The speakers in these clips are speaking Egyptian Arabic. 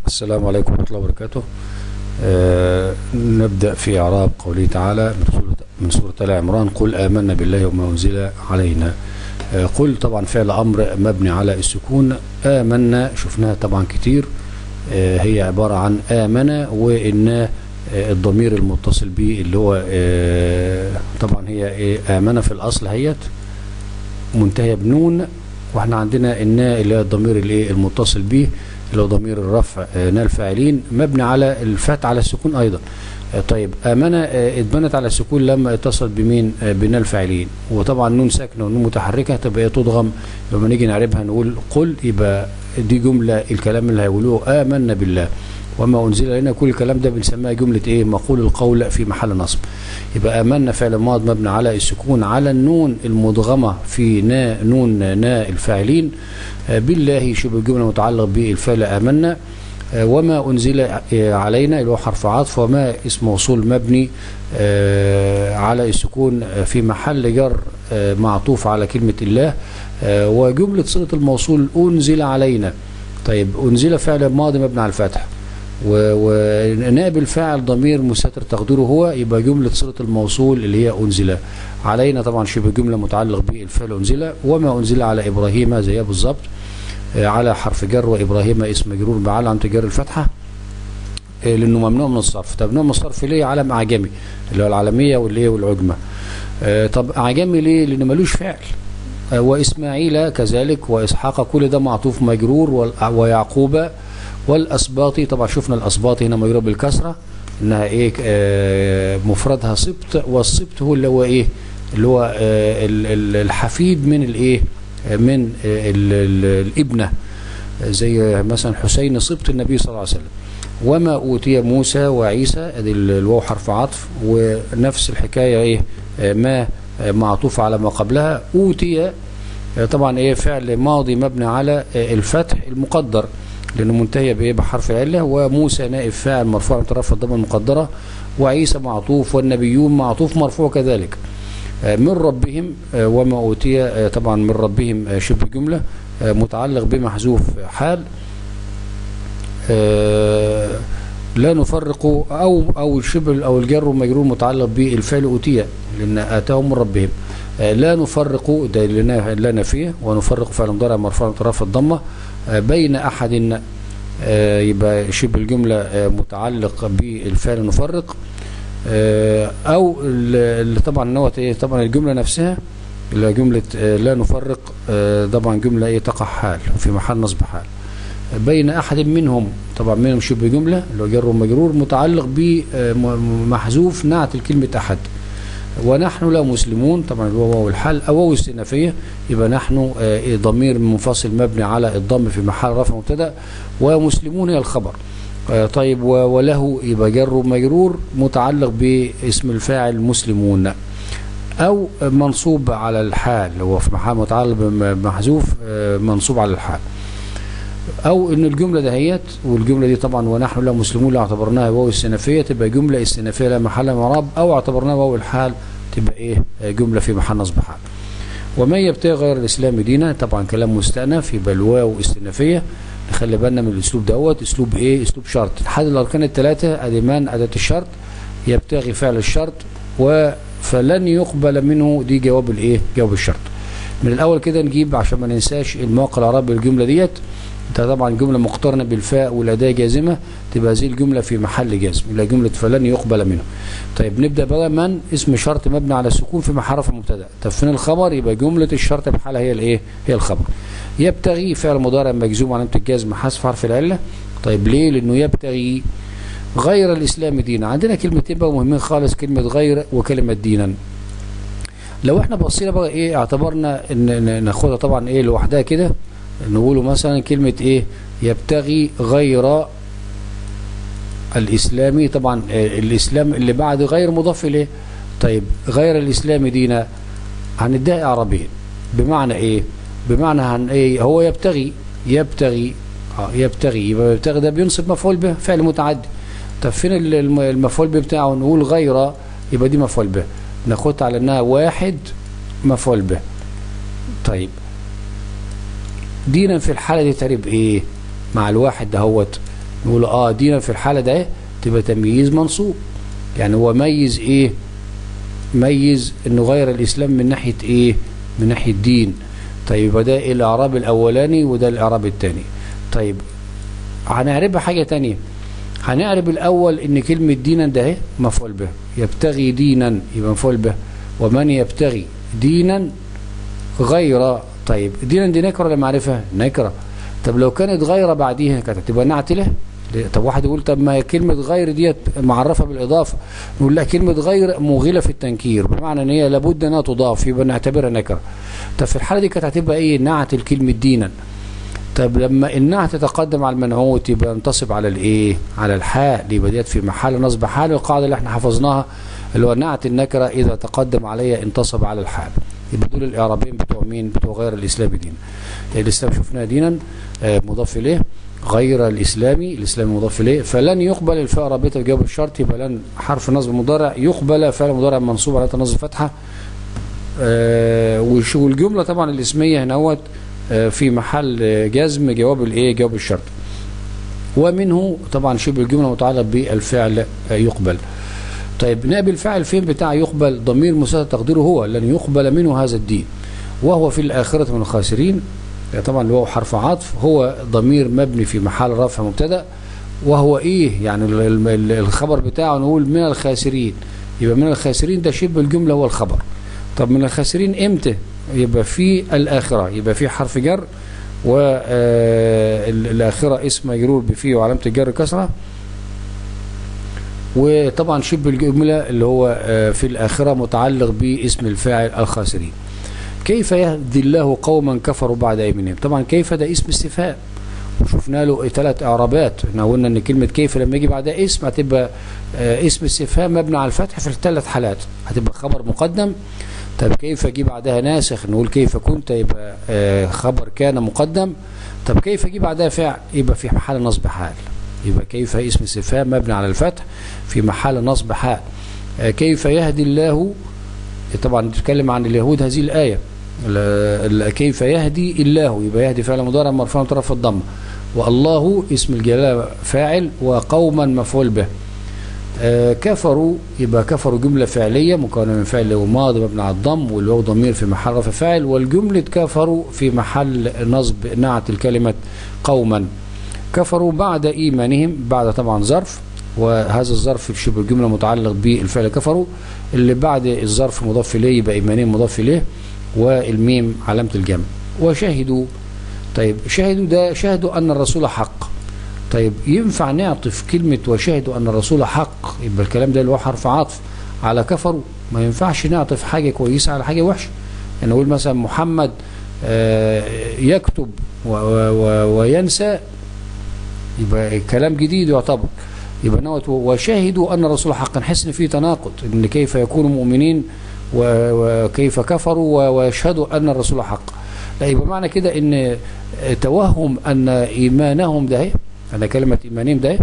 السلام عليكم ورحمة الله وبركاته آه نبدأ في إعراب قوله تعالى من سورة, من سورة آل عمران قل آمنا بالله وما أنزل علينا آه قل طبعا فعل أمر مبني على السكون آمنا شفناها طبعا كتير آه هي عبارة عن آمن وإن آه الضمير المتصل به اللي هو آه طبعا هي إيه آمن في الأصل هيت منتهية بنون واحنا عندنا إن اللي هي الضمير الايه المتصل به اللي هو ضمير الرفع نا الفاعلين مبني على الفتح على السكون ايضا طيب امانه اتبنت على السكون لما اتصلت بمين بنا الفاعلين وطبعا نون ساكنه ونون متحركه تبقى تضغم لما نيجي نعربها نقول قل يبقى دي جمله الكلام اللي هيقولوه امنا بالله وما انزل لنا كل الكلام ده بنسميها جمله ايه مقول القول في محل نصب يبقى امنا فعل ماض مبني على السكون على النون المدغمه في نا نون نا الفاعلين بالله شبه الجمله متعلق بالفعل امنا وما انزل علينا اللي هو حرف عطف وما اسم موصول مبني على السكون في محل جر معطوف على كلمه الله وجمله صله الموصول انزل علينا طيب انزل فعل ماضي مبني على الفتح ونائب الفاعل ضمير مستتر تقديره هو يبقى جملة صلة الموصول اللي هي أنزل علينا طبعا شبه جملة متعلق بالفعل أنزل وما أنزل على إبراهيم زيها بالظبط على حرف جر وإبراهيم اسم مجرور بعلى عن تجر الفتحة لأنه ممنوع من الصرف طب ممنوع من الصرف ليه علم أعجمي اللي هو العالمية واللي والعجمة طب أعجمي ليه لأنه ملوش فعل وإسماعيل كذلك وإسحاق كل ده معطوف مجرور ويعقوب والأسباطي طبعا شفنا الأسباطي هنا مجرور بالكسرة إنها إيه آه مفردها سبط والسبط هو اللي هو إيه اللي هو آه الحفيد من الإيه من آه الابنة زي مثلا حسين سبط النبي صلى الله عليه وسلم وما أوتي موسى وعيسى ادي الواو حرف عطف ونفس الحكاية إيه ما معطوف على ما قبلها أوتي طبعا إيه فعل ماضي مبني على الفتح المقدر لأنه منتهية بإيه بحرف العلة وموسى نائب فاعل مرفوع من طرف الضمة المقدرة وعيسى معطوف والنبيون معطوف مرفوع كذلك من ربهم وما أوتي طبعا من ربهم شبه جملة متعلق بمحذوف حال لا نفرق أو أو الشبه أو الجر والمجرور متعلق بالفعل أوتي لأن آتاهم من ربهم لا نفرق ده لا نفيه ونفرق فعل مضارع مرفوع من طرف الضمه بين احد يبقى شبه الجمله متعلق بالفعل نفرق او اللي طبعا نوت ايه طبعا الجمله نفسها اللي جمله لا نفرق طبعا جمله ايه تقع حال في محل نصب حال بين احد منهم طبعا منهم شبه جمله اللي هو جر ومجرور متعلق بمحذوف نعت الكلمه احد ونحن لا مسلمون طبعا الواو الحال او واو استئنافيه يبقى نحن ضمير منفصل مبني على الضم في محل رفع مبتدا ومسلمون هي الخبر طيب وله يبقى جر ومجرور متعلق باسم الفاعل مسلمون او منصوب على الحال هو في محل متعلق بمحذوف منصوب على الحال او ان الجمله دهيت والجمله دي طبعا ونحن لا مسلمون لو اعتبرناها واو استئنافيه تبقى جمله استئنافيه لا محل من اعراب او اعتبرناها واو الحال تبقى ايه جمله في محل نصب حال ومن يبتغي غير الاسلام دينا طبعا كلام مستأنف يبقى الواو استئنافيه نخلي بالنا من الاسلوب دوت اسلوب ايه اسلوب شرط حد الاركان الثلاثه ادمان اداه الشرط يبتغي فعل الشرط فلن يقبل منه دي جواب الايه جواب الشرط من الاول كده نجيب عشان ما ننساش المواقع العربي الجمله ديت انت طبعا جملة مقترنة بالفاء والأداة جازمة تبقى هذه الجملة في محل جزم إلى جملة فلن يقبل منه طيب نبدأ بقى من اسم شرط مبني على السكون في محل رفع مبتدا طب فين الخبر يبقى جملة الشرط بحالها هي الايه هي الخبر يبتغي فعل مضارع مجزوم علامة الجزم حذف حرف العلة طيب ليه لأنه يبتغي غير الإسلام دينا عندنا كلمتين بقى مهمين خالص كلمة غير وكلمة دينا لو احنا بصينا بقى ايه اعتبرنا ان ناخدها طبعا ايه لوحدها كده نقوله مثلا كلمة ايه يبتغي غير الاسلامي طبعا الاسلام اللي بعد غير مضاف اليه طيب غير الاسلام دينا هنديها اعرابين بمعنى ايه بمعنى هن ايه هو يبتغي يبتغي اه يبتغي يبقى يبتغي ده بينصب مفعول به فعل متعدي طب فين المفعول به بتاعه نقول غير يبقى دي مفعول به ناخدها على انها واحد مفعول به طيب دينا في الحالة دي تعرف ايه مع الواحد دهوت نقول اه دينا في الحالة ده تبقى تمييز منصوب يعني هو ميز ايه ميز انه غير الاسلام من ناحية ايه من ناحية دين طيب يبقى ده الاعراب الاولاني وده الاعراب الثاني طيب هنعربها حاجة تانية هنعرب الاول ان كلمة دينا ده اهي مفعول به يبتغي دينا يبقى مفعول به ومن يبتغي دينا غير طيب دينا دي نكرة ولا معرفة نكرة طب لو كانت غير بعديها كانت تبقى نعت له طب واحد يقول طب ما هي كلمة غير ديت معرفة بالإضافة نقول لا كلمة غير مغيلة في التنكير بمعنى ان هي لابد انها تضاف يبقى نعتبرها نكرة طب في الحالة دي كانت هتبقى ايه نعت الكلمة دينا طب لما النعت تتقدم على المنعوت يبقى ينتصب على الايه على الحاء يبقى ديت في محل نصب حال القاعدة اللي احنا حفظناها اللي هو نعت النكرة اذا تقدم عليها انتصب على الحال يبقى دول الاعرابين بتوع مين بتوع غير الاسلام دينا الاسلام شفناه دينا مضاف اليه غير الاسلامي الاسلامي مضاف اليه فلن يقبل الفاء رابطه بجواب الشرط يبقى لن حرف نصب مضارع يقبل فعل مضارع منصوب على نصب فتحه آه والجمله طبعا الاسميه هنا آه في محل جزم جواب الايه جواب الشرط ومنه طبعا شبه الجمله متعلق بالفعل آه يقبل طيب نائب الفاعل فين بتاع يقبل ضمير مساعد تقديره هو لن يقبل منه هذا الدين وهو في الآخرة من الخاسرين طبعا اللي هو حرف عطف هو ضمير مبني في محل رفع مبتدا وهو ايه يعني الخبر بتاعه نقول من الخاسرين يبقى من الخاسرين ده شبه الجملة هو الخبر طب من الخاسرين امتى يبقى في الآخرة يبقى في حرف جر والآخرة اسم مجرور بفيه وعلامة الجر كسرة وطبعا شبه الجملة اللي هو في الآخرة متعلق باسم الفاعل الخاسرين كيف يهدي الله قوما كفروا بعد ايمانهم طبعا كيف ده اسم استفهام وشفنا له ثلاث اعرابات احنا قلنا ان كلمه كيف لما يجي بعدها اسم هتبقى اسم استفهام مبني على الفتح في الثلاث حالات هتبقى خبر مقدم طب كيف يجي بعدها ناسخ نقول كيف كنت يبقى خبر كان مقدم طب كيف يجي بعدها فعل يبقى في محل نصب حال يبقى كيف اسم استفهام مبني على الفتح في محل نصب حال كيف يهدي الله طبعا نتكلم عن اليهود هذه الآية كيف يهدي الله يبقى يهدي فعل مضارع مرفوع طرف الضمه والله اسم الجلاله فاعل وقوما مفعول به آه كفروا يبقى كفروا جمله فعليه مكونه من فعل وماضي مبني على الضم واللي هو ضمير في محل رفع فاعل والجمله كفروا في محل نصب نعت الكلمه قوما كفروا بعد ايمانهم بعد طبعا ظرف وهذا الظرف في شبه الجمله متعلق بالفعل كفروا اللي بعد الظرف مضاف اليه يبقى ايمانهم مضاف اليه والميم علامة الجمع وشهدوا طيب شهدوا ده شهدوا أن الرسول حق طيب ينفع نعطف كلمة وشهدوا أن الرسول حق يبقى الكلام ده اللي هو حرف عطف على كفروا ما ينفعش نعطف حاجة كويسة على حاجة وحشة يعني نقول مثلا محمد يكتب وينسى يبقى كلام جديد يعتبر يبقى نوت وشاهدوا أن الرسول حق نحس ان في تناقض ان كيف يكونوا مؤمنين وكيف كفروا ويشهدوا أن الرسول حق لا يبقى معنى كده ان توهم أن إيمانهم ده أن كلمة إيمانهم ده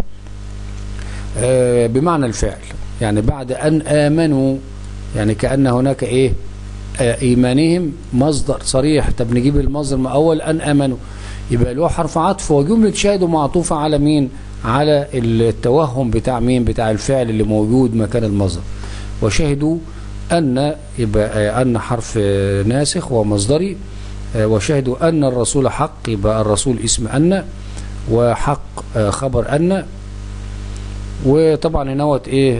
بمعنى الفعل يعني بعد أن آمنوا يعني كأن هناك إيه إيمانهم مصدر صريح طب نجيب المصدر من أول أن آمنوا يبقى له حرف عطف وجملة شاهدوا معطوفة على مين على التوهم بتاع مين بتاع الفعل اللي موجود مكان المصدر وشهدوا أن يبقى أن حرف ناسخ ومصدري وشهدوا أن الرسول حق يبقى الرسول اسم أن وحق خبر أن وطبعا هنوت ايه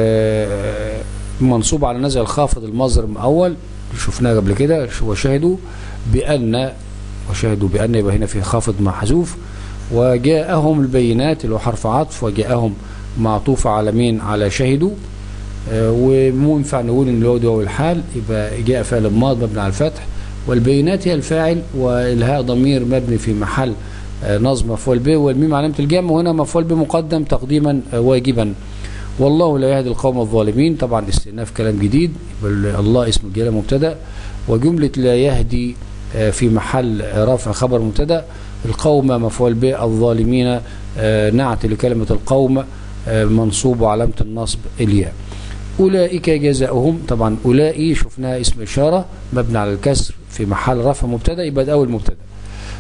منصوب على نزع الخافض المصدر الاول شفناه قبل كده وشهدوا بأن وشهدوا بأن يبقى هنا في خافض محذوف وجاءهم البينات اللي هو حرف عطف وجاءهم معطوف على مين على شهدوا وينفع نقول ان الواو ده الحال يبقى جاء فعل ماض مبني على الفتح والبينات هي الفاعل والهاء ضمير مبني في محل نصب مفعول به والميم علامه الجمع وهنا مفعول به مقدم تقديما واجبا والله لا يهدي القوم الظالمين طبعا استئناف كلام جديد الله اسم الجلاله مبتدا وجمله لا يهدي في محل رفع خبر مبتدا القوم مفعول به الظالمين نعت لكلمه القوم منصوب وعلامه النصب الياء أولئك جزاؤهم طبعا أولئك شفناها اسم إشارة مبني على الكسر في محل رفع مبتدا يبقى ده أول مبتدا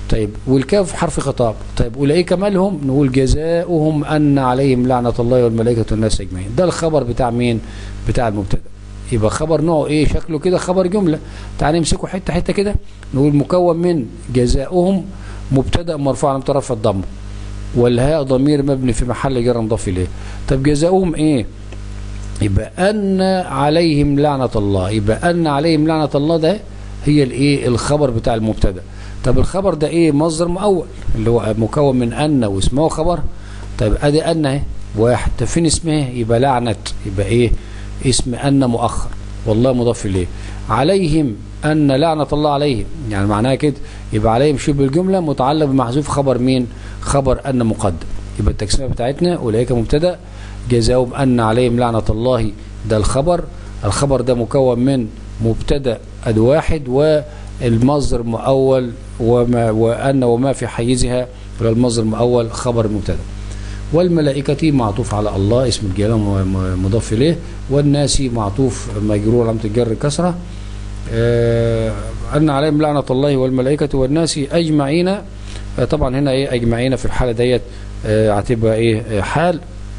طيب والكاف حرف خطاب طيب اولئك مالهم نقول جزاؤهم ان عليهم لعنه الله والملائكه والناس اجمعين ده الخبر بتاع مين بتاع المبتدا يبقى خبر نوعه ايه شكله كده خبر جمله تعال نمسكه حته حته كده نقول مكون من جزاؤهم مبتدا مرفوع على رفع الضم والهاء ضمير مبني في محل جر مضاف اليه طب جزاؤهم ايه يبقى ان عليهم لعنه الله يبقى ان عليهم لعنه الله ده هي الايه الخبر بتاع المبتدا طب الخبر ده ايه مصدر مؤول اللي هو مكون من ان واسمه خبر طيب ادي ان اهي واحد طب فين اسمها يبقى لعنه يبقى ايه اسم ان مؤخر والله مضاف اليه عليهم ان لعنه الله عليهم يعني معناها كده يبقى عليهم شبه الجمله متعلق بمحذوف خبر مين خبر ان مقدم يبقى التقسيمه بتاعتنا اولئك مبتدا جزاؤهم ان عليهم لعنه الله ده الخبر الخبر ده مكون من مبتدا اد واحد والمصدر مؤول وما وان وما في حيزها المصدر مؤول خبر المبتدا والملائكة معطوف على الله اسم الجلالة مضاف إليه والناس معطوف مجرور علامة الجر كسرة آه أن عليهم لعنة الله والملائكة والناس أجمعين آه طبعا هنا إيه أجمعين في الحالة ديت آه هتبقى إيه حال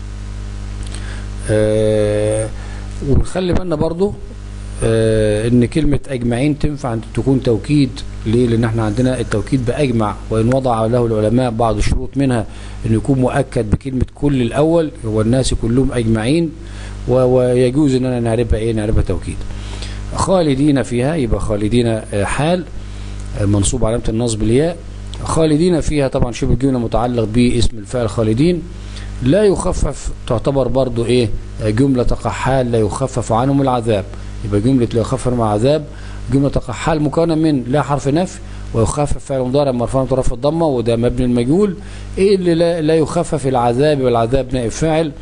ونخلي بالنا برضو ان كلمة اجمعين تنفع تكون توكيد ليه لان احنا عندنا التوكيد باجمع وان وضع له العلماء بعض الشروط منها انه يكون مؤكد بكلمة كل الاول هو الناس كلهم اجمعين ويجوز اننا نعرفها ايه نعرفها توكيد خالدين فيها يبقى خالدين حال منصوب علامة النصب الياء خالدين فيها طبعا شبه الجملة متعلق باسم الفاعل خالدين لا يخفف تعتبر برضو ايه جملة تقع حال لا يخفف عنهم العذاب يبقى جملة لا يخفف عنهم العذاب جملة تقع حال مكونة من لا حرف نفي ويخفف فعل مضارع مرفوع طرف الضمة وده مبني المجهول ايه اللي لا, لا يخفف العذاب والعذاب نائب فاعل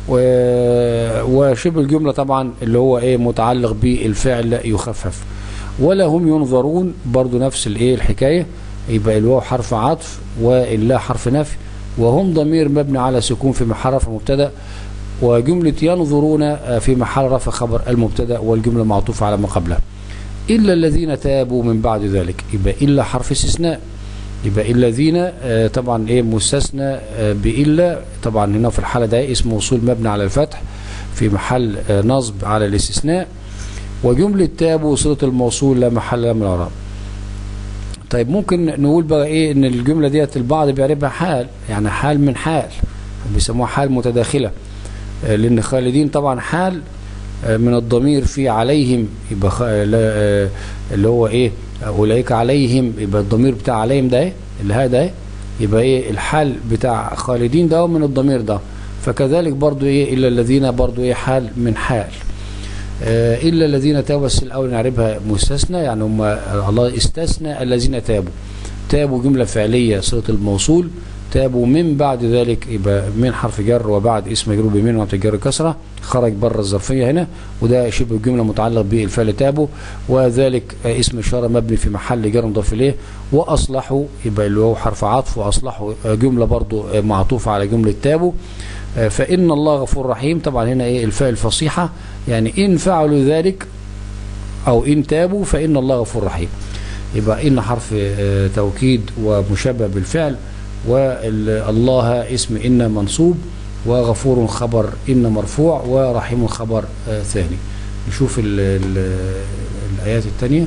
وشبه الجملة طبعا اللي هو ايه متعلق بالفعل لا يخفف ولا هم ينظرون برضو نفس الايه الحكاية يبقى الواو حرف عطف واللا حرف نفي وهم ضمير مبني على سكون في محل رفع مبتدا وجملة ينظرون في محل رفع خبر المبتدا والجملة معطوفة على ما قبلها إلا الذين تابوا من بعد ذلك يبقى إلا حرف استثناء يبقى الذين طبعا ايه مستثنى بإلا طبعا هنا في الحالة ده اسم موصول مبني على الفتح في محل نصب على الاستثناء وجملة تابوا صلة الموصول لا محل لها من الإعراب طيب ممكن نقول بقى ايه ان الجمله ديت البعض بيعرفها حال يعني حال من حال بيسموها حال متداخله لان خالدين طبعا حال من الضمير في عليهم يبقى اللي هو ايه اولئك عليهم يبقى الضمير بتاع عليهم ده ايه اللي هذا ايه يبقى ايه الحال بتاع خالدين ده من الضمير ده فكذلك برضو ايه الا الذين برضو ايه حال من حال إلا الذين تابوا بس الأول نعرفها مستثنى يعني هم الله استثنى الذين تابوا تابوا جملة فعلية صلة الموصول تابوا من بعد ذلك يبقى من حرف جر وبعد اسم مجرور بمن وعمت الجر كسرة خرج بره الظرفية هنا وده شبه الجملة متعلق بالفعل تابوا وذلك اسم إشارة مبني في محل جر مضاف إليه وأصلحوا يبقى اللي هو حرف عطف وأصلحوا جملة برضو معطوفة على جملة تابوا فإن الله غفور رحيم طبعا هنا إيه الفاء الفصيحة يعني إن فعلوا ذلك أو إن تابوا فإن الله غفور رحيم يبقى إن حرف توكيد ومشبه بالفعل والله اسم إن منصوب وغفور خبر إن مرفوع ورحيم خبر ثاني نشوف ال ال الآيات الثانية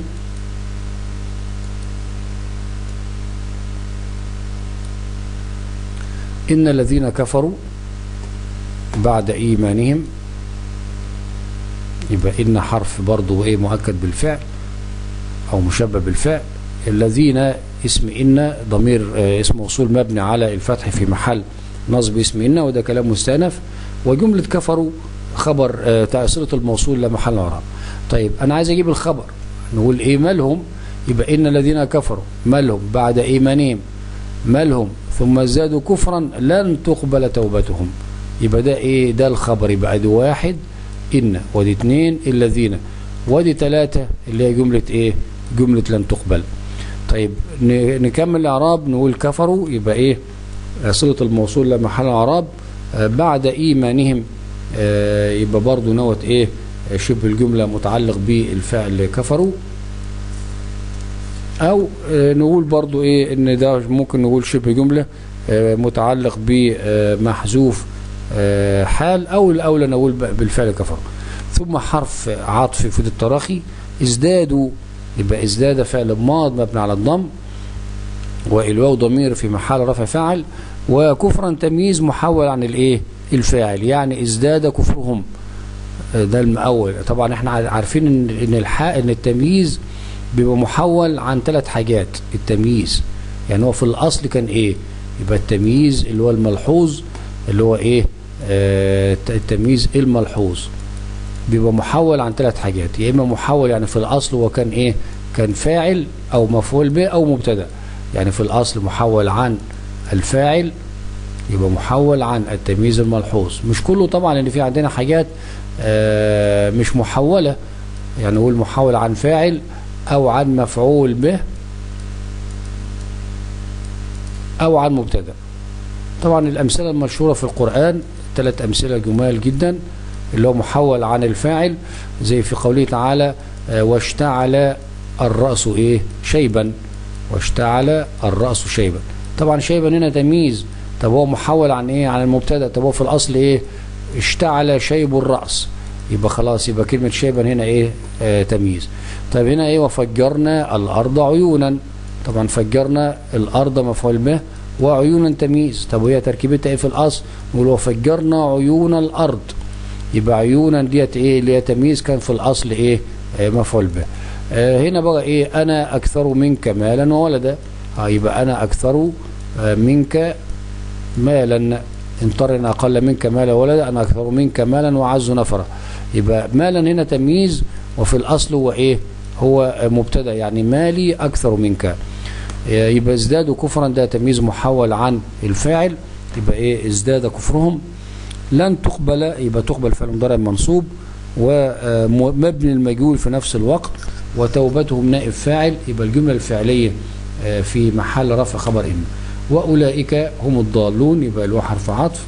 إن الذين كفروا بعد إيمانهم يبقى إن حرف برضه إيه مؤكد بالفعل أو مشبه بالفعل الذين اسم إن ضمير اسم موصول مبني على الفتح في محل نصب اسم إن وده كلام مستأنف وجملة كفروا خبر تأصيلة الموصول لمحل إعراب طيب أنا عايز أجيب الخبر نقول إيه مالهم يبقى إن الذين كفروا مالهم بعد إيمانهم مالهم ثم زادوا كفرا لن تقبل توبتهم يبقى ده ايه ده الخبر يبقى دي واحد ان ودي اتنين الذين ودي ثلاثة اللي هي جملة ايه جملة لن تقبل طيب نكمل الاعراب نقول كفروا يبقى ايه صلة الموصول لمحل اعراب بعد ايمانهم يبقى برضو نوت ايه شبه الجملة متعلق بالفعل كفروا او آه، نقول برضو ايه ان ده ممكن نقول شبه جملة آه، متعلق بمحذوف آه، حال او الاولى نقول ب- بالفعل كفر ثم حرف عطف يفيد التراخي ازدادوا يبقى ازداد فعل ماض مبني على الضم والواو ضمير في محل رفع فاعل وكفرا تمييز محول عن الايه الفاعل يعني ازداد كفرهم آه، ده المأول طبعا احنا عارفين ان ان الحاء ان التمييز بيبقى محول عن ثلاث حاجات التمييز يعني هو في الاصل كان ايه يبقى التمييز اللي هو الملحوظ اللي هو ايه آه التمييز الملحوظ بيبقى محول عن ثلاث حاجات يا اما محول يعني في الاصل هو كان ايه كان فاعل او مفعول به او مبتدا يعني في الاصل محول عن الفاعل يبقى محول عن التمييز الملحوظ مش كله طبعا لان في عندنا حاجات آه مش محوله يعني نقول محول عن فاعل او عن مفعول به او عن مبتدا طبعا الامثله المشهوره في القران ثلاث امثله جمال جدا اللي هو محول عن الفاعل زي في قوله تعالى آه، واشتعل الراس ايه شيبا واشتعل الراس شيبا طبعا شيبا هنا تمييز طب هو محول عن ايه عن المبتدا طب هو في الاصل ايه اشتعل شيب الراس يبقى خلاص يبقى كلمه شيبا هنا ايه آه تمييز طيب هنا ايه وفجرنا الارض عيونا طبعا فجرنا الارض مفعول به وعيونا تمييز طب وهي تركيبتها ايه في الاصل نقول وفجرنا عيون الارض يبقى عيونا ديت ايه اللي هي تمييز كان في الاصل ايه آه مفعول به آه هنا بقى ايه انا اكثر منك مالا وولدا آه يبقى انا اكثر آه منك مالا ان طرن اقل منك مالا وولدا انا اكثر منك مالا واعز نفرا يبقى مالا هنا تمييز وفي الاصل هو ايه هو مبتدا يعني مالي اكثر منك يبقى ازدادوا كفرا ده تمييز محول عن الفاعل يبقى ايه ازداد كفرهم لن تقبل يبقى تقبل فعل مضارع منصوب ومبني المجهول في نفس الوقت وتوبتهم نائب فاعل يبقى الجمله الفعليه آه، في محل رفع خبر ان واولئك هم الضالون يبقى له حرف عطف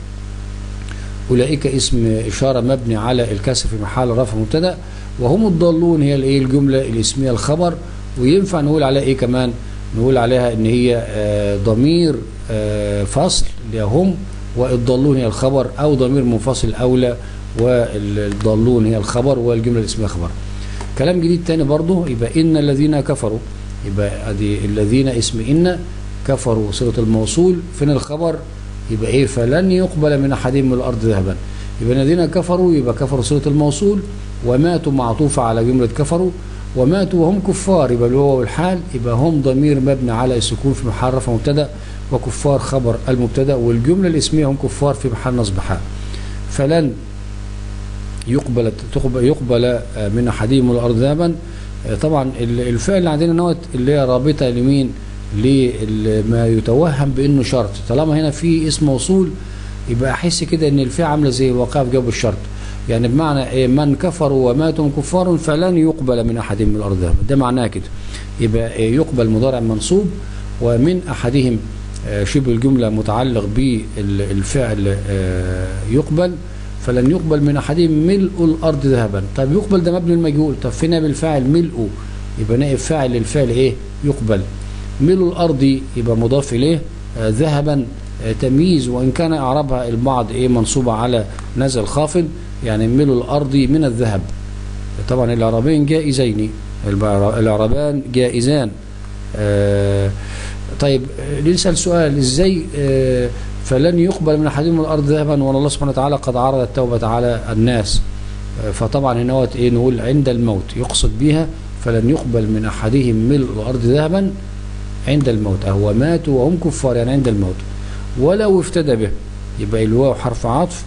اولئك اسم اشاره مبني على الكسر في محل رفع مبتدا وهم الضالون هي الايه الجمله الاسميه الخبر وينفع نقول عليها ايه كمان نقول عليها ان هي آه، ضمير آه، فصل اللي هي هم والضالون هي الخبر او ضمير منفصل اولى والضالون هي الخبر والجمله الاسميه خبر كلام جديد تاني برضه يبقى ان الذين كفروا يبقى ادي الذين اسم ان كفروا صله الموصول فين الخبر يبقى ايه فلن يقبل من احدهم من الارض ذهبا يبقى الذين كفروا يبقى كفروا صله الموصول وماتوا معطوفه على جمله كفروا وماتوا وهم كفار يبقى اللي هو الحال يبقى هم ضمير مبني على السكون في محل رفع مبتدا وكفار خبر المبتدا والجمله الاسميه هم كفار في محل نصب حال فلن يقبل تقبل يقبل من احدهم الارض ذهبا طبعا الفعل اللي عندنا نوت اللي هي رابطه لمين لما يتوهم بانه شرط طالما هنا في اسم موصول يبقى احس كده ان الفعل عامله زي الواقع في جواب الشرط يعني بمعنى إيه من كفروا وماتوا كفار فلن يقبل من احدهم من الارض ذهبا ده معناه كده يبقى إيه يقبل مضارع منصوب ومن احدهم آه، شبه الجمله متعلق بالفعل آه، يقبل فلن يقبل من احدهم ملء الارض ذهبا طب يقبل ده مبني المجهول طب فين نائب الفاعل ملء يبقى نائب فاعل للفعل ايه يقبل ملء الارض يبقى مضاف اليه آه، ذهبا آه، تمييز وان كان اعرابها البعض ايه منصوبه على نزل خافض يعني ملء الارض من الذهب طبعا الاعرابين جائزين الاعرابان جائزان آه طيب آه، نسال سؤال ازاي آه فلن يقبل من احدهم من الارض ذهبا وان الله سبحانه وتعالى قد عرض التوبه على الناس آه، فطبعا هنا وقت ايه نقول عند الموت يقصد بها فلن يقبل من احدهم ملء الارض ذهبا عند الموت هو ماتوا وهم كفار يعني عند الموت ولو افتدى به يبقى الواو حرف عطف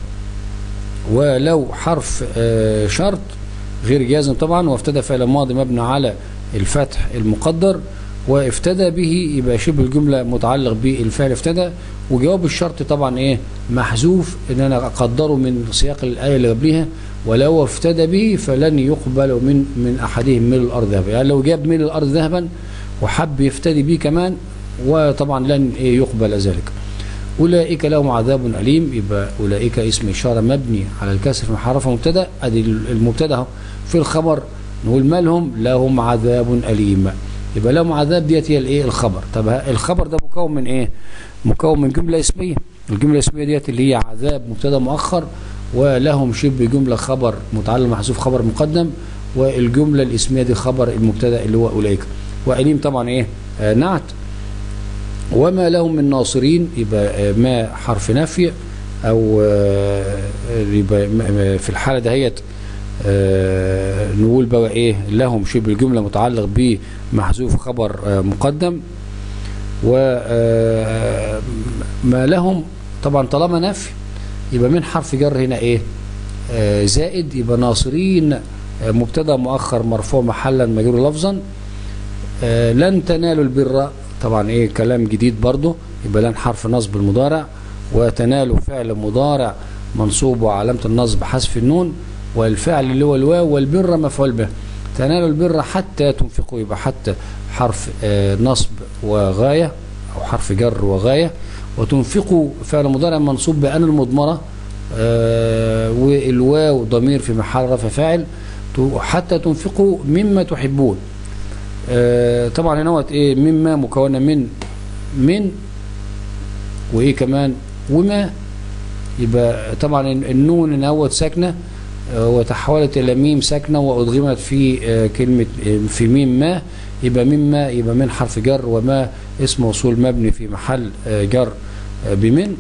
ولو حرف آه، شرط غير جازم طبعا وافتدى فعل ماضي مبني على الفتح المقدر وافتدى به يبقى شبه الجمله متعلق بالفعل افتدى وجواب الشرط طبعا ايه محذوف ان انا اقدره من سياق الايه اللي قبلها ولو افتدى به فلن يقبل من من احدهم ملء الارض ذهبا يعني لو جاب ملء الارض ذهبا وحب يفتدي به كمان وطبعا لن إيه يقبل ذلك أولئك لهم عذاب أليم يبقى أولئك اسم إشارة مبني على الكسر في محرفة مبتدا أدي المبتدا أهو. في الخبر نقول مالهم لهم عذاب أليم يبقى لهم عذاب ديت هي الايه الخبر طب ه- الخبر ده مكون من ايه مكون من جمله اسميه الجمله الاسميه ديت اللي هي عذاب مبتدا مؤخر ولهم شبه جمله خبر متعلق محذوف خبر مقدم والجمله الاسميه دي خبر المبتدا اللي هو اولئك واليم طبعا ايه آه نعت وما لهم من ناصرين يبقى آه، ما حرف نفي او آه، يبقى م- م- في الحاله دهيت آه، نقول بقى ايه لهم شبه الجمله متعلق بمحذوف خبر آه، مقدم وما لهم طبعا طالما نفي يبقى من حرف جر هنا ايه آه، زائد يبقى ناصرين آه، مبتدا مؤخر مرفوع محلا مجرور لفظا آه، لن تنالوا البر طبعا ايه كلام جديد برضه يبقى لن حرف نصب المضارع وتنالوا فعل مضارع منصوب وعلامة النصب حذف النون والفعل اللي هو الواو والبر مفعول به تنالوا البر حتى تنفقوا يبقى حتى حرف آه، نصب وغاية أو حرف جر وغاية وتنفقوا فعل مضارع منصوب بأن المضمرة آه، والواو ضمير في محل رفع فاعل تو- حتى تنفقوا مما تحبون آه، طبعا هنا وقت ايه مما مكونه من من وايه كمان وما يبقى طبعا النون نوت ساكنه آه، وتحولت الى ميم ساكنه وادغمت في آه، كلمه آه، في ميم ما يبقى مما يبقى من حرف جر وما اسم موصول مبني في محل آه، جر آه، بمن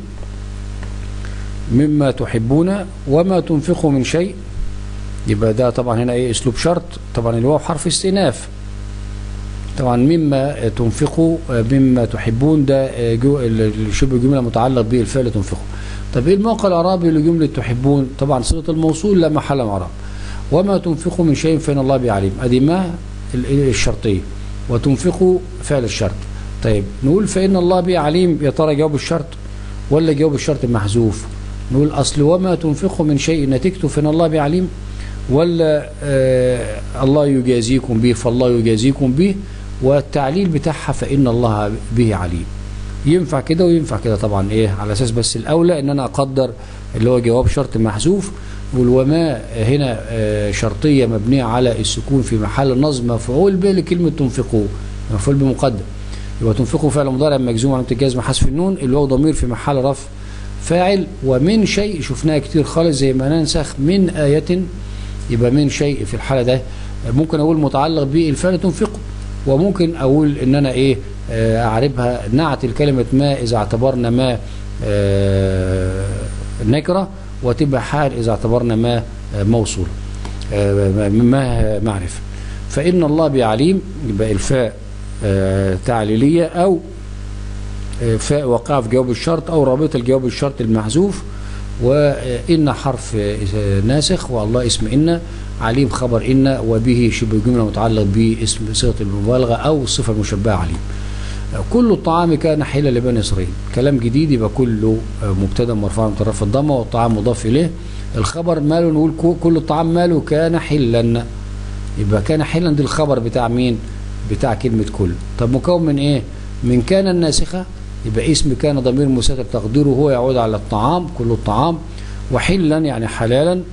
مما تحبون وما تنفقوا من شيء يبقى ده طبعا هنا ايه اسلوب شرط طبعا الواو حرف استئناف طبعا مما تنفقوا مما تحبون ده جو شبه جمله متعلق به الفعل تنفقوا طب ايه الموقع الاعرابي لجمله تحبون طبعا صيغه الموصول لا محل من اعراب وما تنفقوا من شيء فان الله به عليم ادي ما ال- الشرطيه وتنفقوا فعل الشرط طيب نقول فان الله به عليم يا ترى جواب الشرط ولا جواب الشرط محذوف نقول اصل وما تنفقوا من شيء نتيجته فان الله به عليم ولا آه الله يجازيكم به فالله يجازيكم به والتعليل بتاعها فإن الله به عليم ينفع كده وينفع كده طبعا ايه على اساس بس الاولى ان انا اقدر اللي هو جواب شرط محذوف والوما هنا آه، شرطيه مبنيه على السكون في محل نصب مفعول به لكلمه تنفقوا مفعول بمقدم يبقى تنفقوا فعل مضارع مجزوم على الجزم حذف النون اللي هو ضمير في محل رفع فاعل ومن شيء شفناها كتير خالص زي ما ننسخ من آية يبقى من شيء في الحالة ده ممكن أقول متعلق بالفعل تنفقه وممكن أقول إن أنا إيه آه، أعربها نعت الكلمة ما إذا اعتبرنا ما آه، نكرة وتبقى حال إذا اعتبرنا ما آه، موصول آه، ما معرفة فإن الله بعليم يبقى الفاء آه، تعليلية أو آه، فاء وقع في جواب الشرط أو رابطة الجواب الشرط المحذوف وإن حرف آه، ناسخ والله اسم إن عليم خبر إن وبه شبه جملة متعلق باسم صيغة المبالغة أو الصفة المشبهة عليم كل الطعام كان حلا لبني إسرائيل كلام جديد يبقى كله آه، مبتدا مرفوع من طرف الضمة والطعام مضاف إليه الخبر ماله نقول كو- كل الطعام ماله كان حلا يبقى كان حلا دي الخبر بتاع مين بتاع كلمة كل طب مكون من ايه من كان الناسخة يبقى اسم كان ضمير مستتر تقديره هو يعود على الطعام كل الطعام وحلا يعني حلالا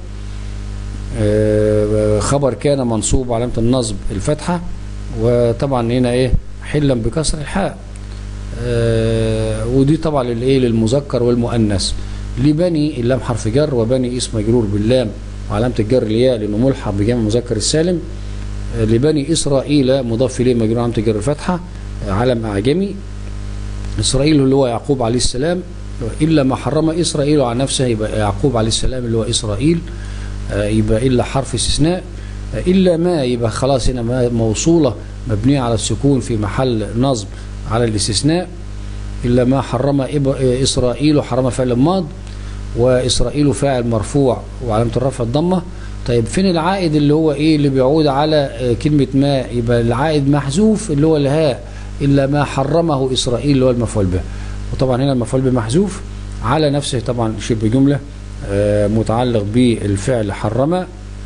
آه، خبر كان منصوب علامة النصب الفتحة وطبعا هنا ايه حلا بكسر الحاء آه، ودي طبعا للايه للمذكر والمؤنث لبني اللام حرف جر وبني اسم مجرور باللام وعلامة الجر الياء لأنه ملحق بجمع المذكر السالم آه، لبني إسرائيل مضاف إليه مجرور علامة الجر الفتحة آه، علم أعجمي إسرائيل اللي هو يعقوب عليه السلام إلا ما حرم إسرائيل على نفسه يبقى يعقوب عليه السلام اللي هو إسرائيل آه، يبقى إلا حرف استثناء آه، إلا ما يبقى خلاص هنا ما موصولة مبنية على السكون في محل نصب على الاستثناء إلا ما حرم إب- آه، إسرائيل حرم فعل ماض وإسرائيل فاعل مرفوع وعلامة الرفع الضمة طيب فين العائد اللي هو إيه اللي بيعود على آه، كلمة ما يبقى العائد محذوف اللي هو الهاء إلا ما حرمه إسرائيل اللي هو المفعول به وطبعا هنا المفعول به محذوف على نفسه طبعا شبه جملة آه، متعلق بالفعل حرم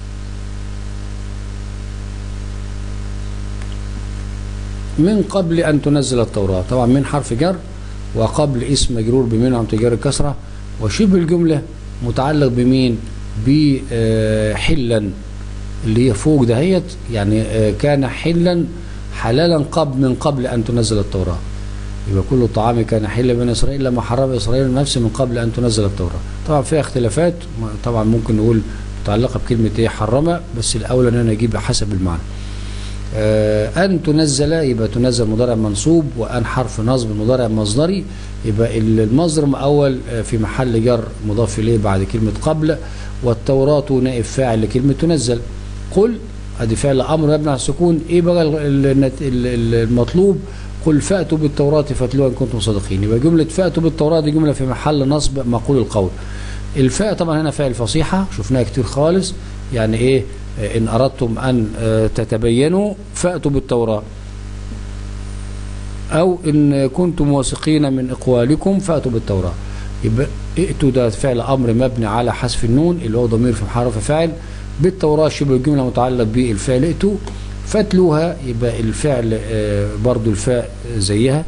من قبل أن تنزل التوراة طبعا من حرف جر وقبل اسم مجرور بمن عم تجار الكسرة وشبه الجملة متعلق بمين بحلا اللي هي فوق دهيت يعني آه، كان حلا حلالا قبل من قبل أن تنزل التوراة يبقى كل الطعام كان حلا بين إسرائيل لما حرم إسرائيل نفسه من قبل أن تنزل التوراة طبعا فيها اختلافات طبعا ممكن نقول متعلقة بكلمة إيه حرمة بس الأولى أن أنا أجيب حسب المعنى آه أن تنزل يبقى تنزل مضارع منصوب وأن حرف نصب مضارع مصدري يبقى المصدر مؤول في محل جر مضاف إليه بعد كلمة قبل والتوراة نائب فاعل لكلمة تنزل قل ادي فعل امر مبني على السكون ايه بقى المطلوب قل فاتوا بالتوراة فاتلوها ان كنتم صادقين يبقى جملة فاتوا بالتوراة دي جملة في محل نصب مقول القول الفاء طبعا هنا فاعل فصيحة شفناها كتير خالص يعني ايه ان اردتم ان تتبينوا فاتوا بالتوراة او ان كنتم واثقين من اقوالكم فاتوا بالتوراة يبقى ائتوا ده فعل امر مبني على حذف النون اللي هو ضمير في حرف فاعل بالتوراة شبه الجملة متعلق بالفعل ائتوا فاتلوها يبقى الفعل آه برضو الفاء زيها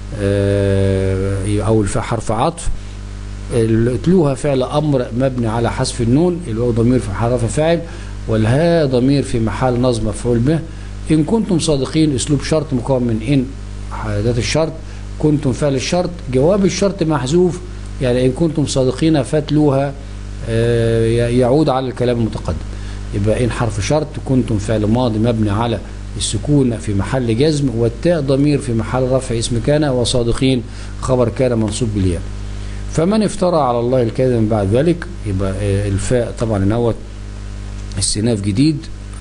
آه او الفاء حرف عطف اتلوها فعل امر مبني على حذف النون اللي هو ضمير في حرف فاعل والها ضمير في محل نصب مفعول به ان كنتم صادقين اسلوب شرط مكون من ان اداه الشرط كنتم فعل الشرط جواب الشرط محذوف يعني ان كنتم صادقين فاتلوها آه يعود على الكلام المتقدم يبقى إن حرف شرط كنتم فعل ماضي مبني على السكون في محل جزم والتاء ضمير في محل رفع اسم كان وصادقين خبر كان منصوب بالياء فمن افترى على الله الكذب من بعد ذلك يبقى الفاء طبعا نوت استئناف جديد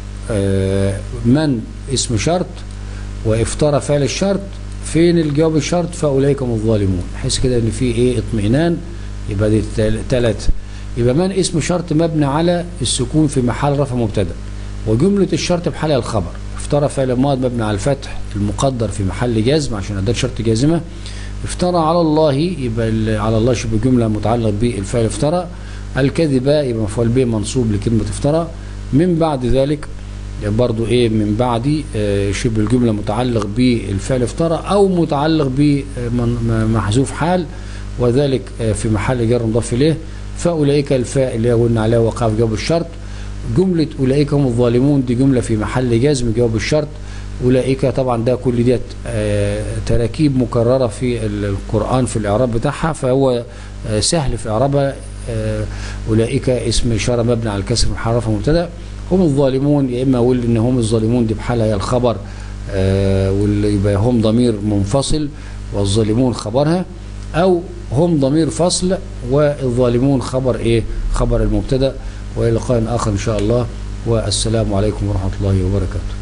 من اسم شرط وافترى فعل الشرط فين الجواب الشرط فاولئك هم الظالمون حيث كده ان في ايه اطمئنان يبقى دي ثلاثه يبقى من اسم شرط مبني على السكون في محل رفع مبتدا وجملة الشرط بحالها الخبر افترى فعل ماض مبني على الفتح المقدر في محل جزم عشان أداة شرط جازمة افترى على الله يبقى على الله شبه جملة متعلق بالفعل افترى الكذبة يبقى مفعول به منصوب لكلمة افترى من بعد ذلك برضو ايه من بعد اه شبه الجملة متعلق بالفعل افترى او متعلق بمحذوف حال وذلك اه في محل جر مضاف اليه فأولئك الفاء اللي قلنا عليها وقع في جواب الشرط جملة أولئك هم الظالمون دي جملة في محل جزم جواب الشرط أولئك طبعا ده كل ديت آه تراكيب مكررة في القرآن في الإعراب بتاعها فهو آه سهل في إعرابها آه أولئك اسم إشارة مبني على الكسر محرفة مبتدأ هم الظالمون يا إما أقول إن هم الظالمون دي بحالها هي الخبر يبقى هم ضمير منفصل والظالمون خبرها أو هم ضمير فصل والظالمون خبر ايه خبر المبتدا والى لقاء اخر ان شاء الله والسلام عليكم ورحمه الله وبركاته